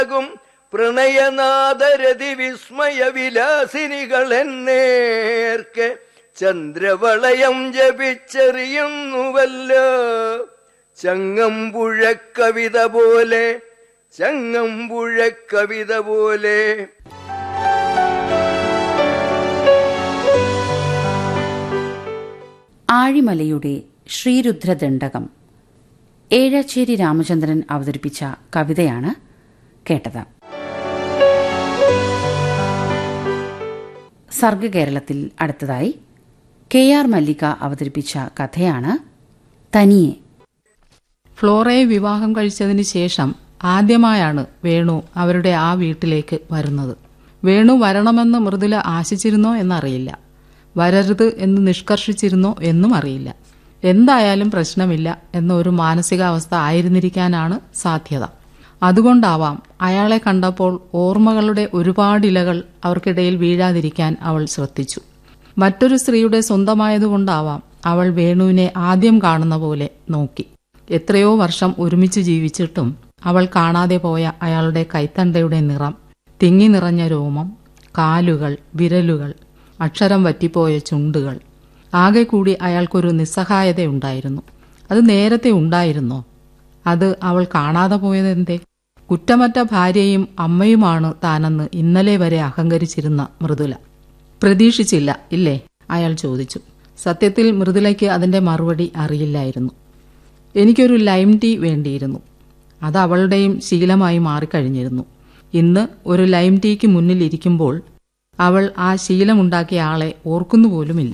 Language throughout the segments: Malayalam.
ും പ്രണയനാദരതി വിസ്മയ വിലാസിനികളെന്നേർക്ക് ചന്ദ്രവളയം ജപിച്ചെറിയുന്നുവല്ലോ ചങ്ങമ്പുഴ കവിത പോലെ ചങ്ങമ്പുഴ കവിത പോലെ ആഴിമലയുടെ ശ്രീരുദ്രദണ്ഡകം ഏഴച്ചേരി രാമചന്ദ്രൻ അവതരിപ്പിച്ച കവിതയാണ് കേട്ടത് സർഗകേരളത്തിൽ അടുത്തതായി കെ ആർ മല്ലിക അവതരിപ്പിച്ച കഥയാണ് തനിയെ ഫ്ലോറയെ വിവാഹം കഴിച്ചതിന് ശേഷം ആദ്യമായാണ് വേണു അവരുടെ ആ വീട്ടിലേക്ക് വരുന്നത് വേണു വരണമെന്ന് മൃദുല ആശിച്ചിരുന്നോ എന്നറിയില്ല വരരുത് എന്ന് നിഷ്കർഷിച്ചിരുന്നോ എന്നും അറിയില്ല എന്തായാലും പ്രശ്നമില്ല എന്ന ഒരു മാനസികാവസ്ഥ ആയിരുന്നിരിക്കാനാണ് സാധ്യത അതുകൊണ്ടാവാം അയാളെ കണ്ടപ്പോൾ ഓർമ്മകളുടെ ഒരുപാടിലകൾ അവർക്കിടയിൽ വീഴാതിരിക്കാൻ അവൾ ശ്രദ്ധിച്ചു മറ്റൊരു സ്ത്രീയുടെ സ്വന്തമായതുകൊണ്ടാവാം അവൾ വേണുവിനെ ആദ്യം കാണുന്ന പോലെ നോക്കി എത്രയോ വർഷം ഒരുമിച്ച് ജീവിച്ചിട്ടും അവൾ കാണാതെ പോയ അയാളുടെ കൈത്തണ്ടയുടെ നിറം തിങ്ങി നിറഞ്ഞ രോമം കാലുകൾ വിരലുകൾ അക്ഷരം വറ്റിപ്പോയ ചുണ്ടുകൾ ആകെ കൂടി അയാൾക്കൊരു നിസ്സഹായതയുണ്ടായിരുന്നു അത് നേരത്തെ ഉണ്ടായിരുന്നോ അത് അവൾ കാണാതെ പോയതെന്തേ കുറ്റമറ്റ ഭാര്യയും അമ്മയുമാണ് താനെന്ന് ഇന്നലെ വരെ അഹങ്കരിച്ചിരുന്ന മൃദുല പ്രതീക്ഷിച്ചില്ല ഇല്ലേ അയാൾ ചോദിച്ചു സത്യത്തിൽ മൃദുലയ്ക്ക് അതിന്റെ മറുപടി അറിയില്ലായിരുന്നു എനിക്കൊരു ലൈം ടീ വേണ്ടിയിരുന്നു അത് അവളുടെയും ശീലമായി മാറിക്കഴിഞ്ഞിരുന്നു ഇന്ന് ഒരു ലൈം ടീക്ക് മുന്നിലിരിക്കുമ്പോൾ അവൾ ആ ശീലമുണ്ടാക്കിയ ആളെ ഓർക്കുന്നുപോലുമില്ല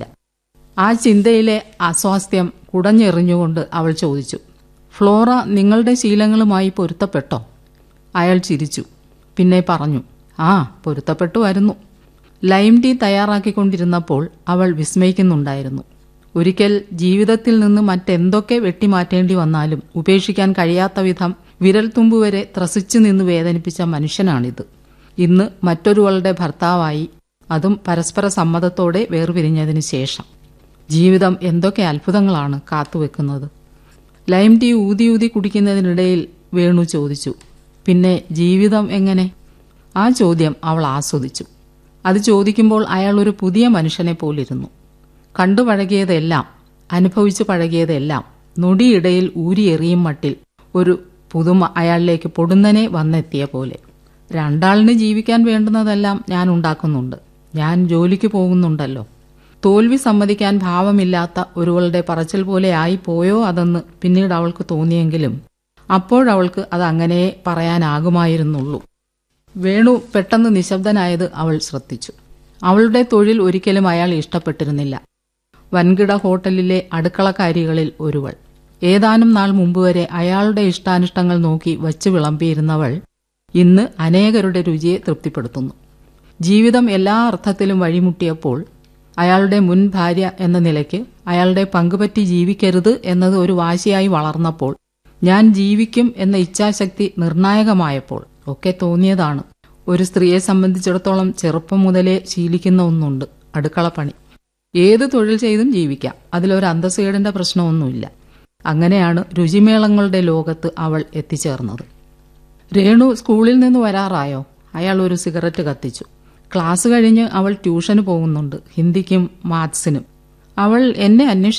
ആ ചിന്തയിലെ അസ്വാസ്ഥ്യം കുടഞ്ഞെറിഞ്ഞുകൊണ്ട് അവൾ ചോദിച്ചു ഫ്ലോറ നിങ്ങളുടെ ശീലങ്ങളുമായി പൊരുത്തപ്പെട്ടോ അയാൾ ചിരിച്ചു പിന്നെ പറഞ്ഞു ആ പൊരുത്തപ്പെട്ടു വരുന്നു ലൈം ടീ തയ്യാറാക്കിക്കൊണ്ടിരുന്നപ്പോൾ അവൾ വിസ്മയിക്കുന്നുണ്ടായിരുന്നു ഒരിക്കൽ ജീവിതത്തിൽ നിന്ന് മറ്റെന്തൊക്കെ വെട്ടിമാറ്റേണ്ടി വന്നാലും ഉപേക്ഷിക്കാൻ കഴിയാത്ത വിധം വിരൽത്തുമ്പ് വരെ ത്രസിച്ചു നിന്ന് വേദനിപ്പിച്ച മനുഷ്യനാണിത് ഇന്ന് മറ്റൊരുവളുടെ ഭർത്താവായി അതും പരസ്പര സമ്മതത്തോടെ വേർപിരിഞ്ഞതിനു ശേഷം ജീവിതം എന്തൊക്കെ അത്ഭുതങ്ങളാണ് കാത്തുവെക്കുന്നത് ലൈം ടീ ഊതി ഊതി കുടിക്കുന്നതിനിടയിൽ വേണു ചോദിച്ചു പിന്നെ ജീവിതം എങ്ങനെ ആ ചോദ്യം അവൾ ആസ്വദിച്ചു അത് ചോദിക്കുമ്പോൾ അയാൾ ഒരു പുതിയ മനുഷ്യനെ പോലിരുന്നു കണ്ടു പഴകിയതെല്ലാം അനുഭവിച്ചു പഴകിയതെല്ലാം നൊടിയിടയിൽ ഊരിയെറിയും മട്ടിൽ ഒരു പുതുമ അയാളിലേക്ക് പൊടുന്നനെ വന്നെത്തിയ പോലെ രണ്ടാളിന് ജീവിക്കാൻ വേണ്ടുന്നതെല്ലാം ഞാൻ ഉണ്ടാക്കുന്നുണ്ട് ഞാൻ ജോലിക്ക് പോകുന്നുണ്ടല്ലോ തോൽവി സമ്മതിക്കാൻ ഭാവമില്ലാത്ത ഒരുവളുടെ പറച്ചിൽ പോലെ ആയിപ്പോയോ അതെന്ന് പിന്നീട് അവൾക്ക് തോന്നിയെങ്കിലും അപ്പോഴവൾക്ക് അത് അങ്ങനെ പറയാനാകുമായിരുന്നുള്ളൂ വേണു പെട്ടെന്ന് നിശബ്ദനായത് അവൾ ശ്രദ്ധിച്ചു അവളുടെ തൊഴിൽ ഒരിക്കലും അയാൾ ഇഷ്ടപ്പെട്ടിരുന്നില്ല വൻകിട ഹോട്ടലിലെ അടുക്കളക്കാരികളിൽ ഒരുവൾ ഏതാനും നാൾ മുമ്പ് വരെ അയാളുടെ ഇഷ്ടാനിഷ്ടങ്ങൾ നോക്കി വച്ചു വിളമ്പിയിരുന്നവൾ ഇന്ന് അനേകരുടെ രുചിയെ തൃപ്തിപ്പെടുത്തുന്നു ജീവിതം എല്ലാ അർത്ഥത്തിലും വഴിമുട്ടിയപ്പോൾ അയാളുടെ മുൻ ഭാര്യ എന്ന നിലയ്ക്ക് അയാളുടെ പങ്കുപറ്റി ജീവിക്കരുത് എന്നത് ഒരു വാശിയായി വളർന്നപ്പോൾ ഞാൻ ജീവിക്കും എന്ന ഇച്ഛാശക്തി നിർണായകമായപ്പോൾ ഒക്കെ തോന്നിയതാണ് ഒരു സ്ത്രീയെ സംബന്ധിച്ചിടത്തോളം ചെറുപ്പം മുതലേ ശീലിക്കുന്ന ഒന്നുണ്ട് അടുക്കളപ്പണി ഏത് തൊഴിൽ ചെയ്തും ജീവിക്കാം അതിലൊരു അന്തസ്സേടിന്റെ പ്രശ്നമൊന്നുമില്ല അങ്ങനെയാണ് രുചിമേളങ്ങളുടെ ലോകത്ത് അവൾ എത്തിച്ചേർന്നത് രേണു സ്കൂളിൽ നിന്ന് വരാറായോ അയാൾ ഒരു സിഗരറ്റ് കത്തിച്ചു ക്ലാസ് കഴിഞ്ഞ് അവൾ ട്യൂഷന് പോകുന്നുണ്ട് ഹിന്ദിക്കും മാത്സിനും അവൾ എന്നെ അന്വേഷിച്ചു